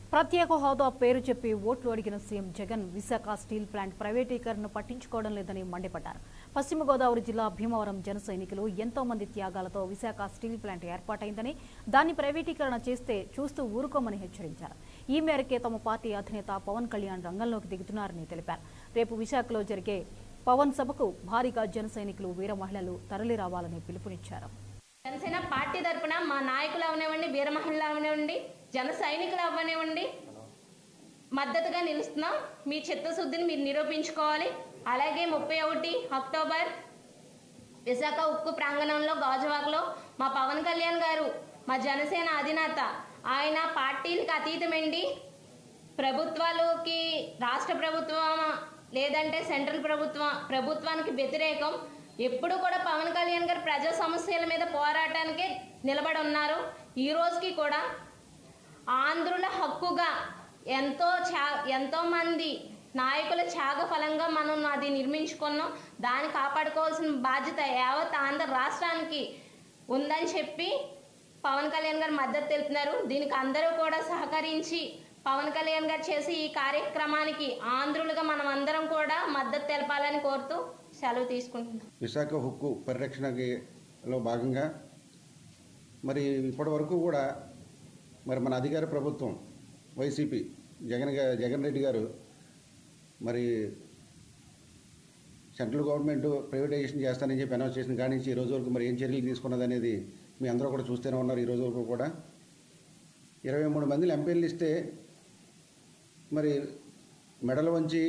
ప్రత్యేక హోదా పేరు చెప్పి ఓట్లు అడిగిన CM Jagan Visakha steel plant ప్రైవేటీకరణను పట్టించుకోవడం లేదని మండిపడ్డారు పశ్చిమ గోదావరి జిల్లా భీమవరం జన సైనికులు ఎంతో మంది త్యాగాలతో విశాఖ స్టీల్ ప్లాంట్ ఏర్పాటైందని దాన్ని ప్రైవేటీకరణ చేస్తే చూస్తూ ఊరుకోమని హెచ్చరించారు ఈ మేరకే తమ పార్టీ అధినేత పవన్ కళ్యాణ్ రంగంలోకి దిగుతున్నారని తెలిపారు రేపు విశాఖలో జరిగే పవన్ సభకు భారీగా జన సైనికులు వీర మహిళలు తరలి రావాలని పిలుపునిచ్చారు జనసేన పార్టీ తరపున మా నాయకులు అవనివ్వండి వీర మహిళలు అవనివ్వండి జన సైనికులు అవనివ్వండి మద్దతుగా నిలుస్తున్నాం మీ చిత్తశుద్ధిని మీరు నిరూపించుకోవాలి అలాగే ముప్పై ఒకటి అక్టోబర్ విశాఖ ఉక్కు ప్రాంగణంలో గాజువాకలో మా పవన్ కళ్యాణ్ గారు మా జనసేన అధినేత ఆయన పార్టీలకు అతీతమండి ప్రభుత్వాలకి రాష్ట్ర ప్రభుత్వం లేదంటే సెంట్రల్ ప్రభుత్వం ప్రభుత్వానికి వ్యతిరేకం ఎప్పుడు కూడా పవన్ కళ్యాణ్ గారు ప్రజా సమస్యల మీద పోరాటానికి నిలబడి ఉన్నారు ఈ రోజుకి కూడా ఆంధ్రుల హక్కుగా ఎంతో చా ఎంతో మంది నాయకుల త్యాగ ఫలంగా మనం అది నిర్మించుకున్నాం దాన్ని కాపాడుకోవాల్సిన బాధ్యత యావత్ ఆంధ్ర రాష్ట్రానికి ఉందని చెప్పి పవన్ కళ్యాణ్ గారు మద్దతు తెలుపుతున్నారు దీనికి అందరూ కూడా సహకరించి పవన్ కళ్యాణ్ గారు చేసే ఈ కార్యక్రమానికి ఆంధ్రులుగా మనం అందరం కూడా మద్దతు తెలపాలని కోరుతూ సెలవు తీసుకుంటున్నాం విశాఖ హుక్కు పరిరక్షణకి లో భాగంగా మరి ఇప్పటి వరకు కూడా మరి మన అధికార ప్రభుత్వం వైసీపీ జగన్ గా- జగన్ రెడ్డి గారు మరి సెంట్రల్ గవర్నమెంట్ ప్రైవేటైజేషన్ చేస్తానని చెప్పి అనౌన్స్ చేసిన కాడి నుంచి ఈ రోజు వరకు మరి ఏం చర్యలు తీసుకున్నది అనేది మీ అందరూ కూడా చూస్తూనే ఉన్నారు ఈ రోజు వరకు కూడా ఇరవై మూడు మందిని ఎంపీలు ఇస్తే మరి మెడలు వంచి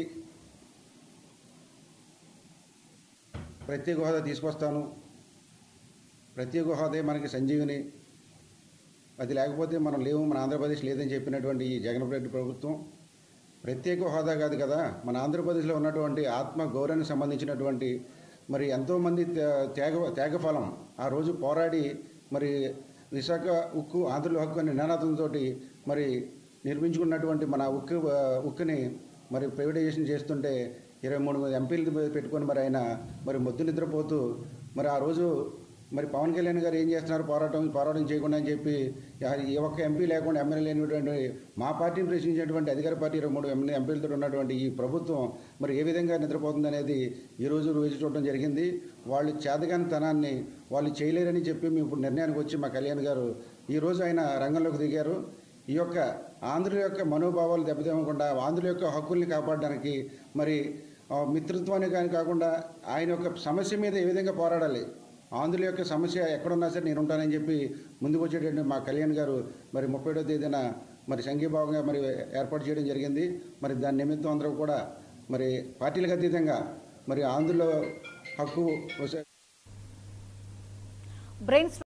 ప్రత్యేక హోదా తీసుకొస్తాను ప్రత్యేక హోదే మనకి సంజీవిని అది లేకపోతే మనం లేవు మన ఆంధ్రప్రదేశ్ లేదని చెప్పినటువంటి ఈ జగన్ రెడ్డి ప్రభుత్వం ప్రత్యేక హోదా కాదు కదా మన ఆంధ్రప్రదేశ్లో ఉన్నటువంటి ఆత్మ గౌరవానికి సంబంధించినటువంటి మరి ఎంతోమంది త్యా- త్యాగ త్యాగఫలం ఆ రోజు పోరాడి మరి విశాఖ ఉక్కు ఆంధ్రుల హక్కు అనే నినాదంతో మరి నిర్మించుకున్నటువంటి మన ఉక్కు ఉక్కుని మరి ప్రైవేటైజేషన్ చేస్తుంటే ఇరవై మూడు మంది ఎంపీలు పెట్టుకొని మరి ఆయన మరి మొద్దు నిద్రపోతూ మరి ఆ రోజు మరి పవన్ కళ్యాణ్ గారు ఏం చేస్తున్నారు పోరాటం పోరాటం చేయకుండా అని చెప్పి ఆ- ఏ ఒక్క ఎంపీ లేకుండా ఎమ్మెల్యే లేనిటువంటి మా పార్టీని ప్రశ్నించినటువంటి అధికార పార్టీ ఇరవై మూడు ఎమ్మెల్యే ఎంపీలతో ఉన్నటువంటి ఈ ప్రభుత్వం మరి ఏ విధంగా నిద్రపోతుంది అనేది ఈ రోజు రోజు చూడటం జరిగింది వాళ్ళు చేతగాని తనాన్ని వాళ్ళు చేయలేరని చెప్పి మేము ఇప్పుడు నిర్ణయానికి వచ్చి మా కళ్యాణ్ గారు ఈ రోజు ఆయన రంగంలోకి దిగారు ఈ యొక్క ఆంధ్రుల యొక్క మనోభావాలు దెబ్బతిమ్మకుండా ఆంధ్రుల యొక్క హక్కుల్ని కాపాడడానికి మరి ఆ, మిత్రత్వాన్ని కానీ కాకుండా ఆయన యొక్క సమస్య మీద ఏ విధంగా పోరాడాలి ఆంధ్రుల యొక్క సమస్య ఎక్కడున్నా సరే నేను ఉంటానని చెప్పి ముందుకు వచ్చేటటువంటి మా కళ్యాణ్ గారు మరి ముప్పై తేదీన మరి సంఘీభావంగా మరి ఏర్పాటు చేయడం జరిగింది మరి దాని నిమిత్తం అందరూ కూడా మరి పార్టీలకు అతీతంగా మరి ఆంధ్రుల హక్కు బ్రెయిన్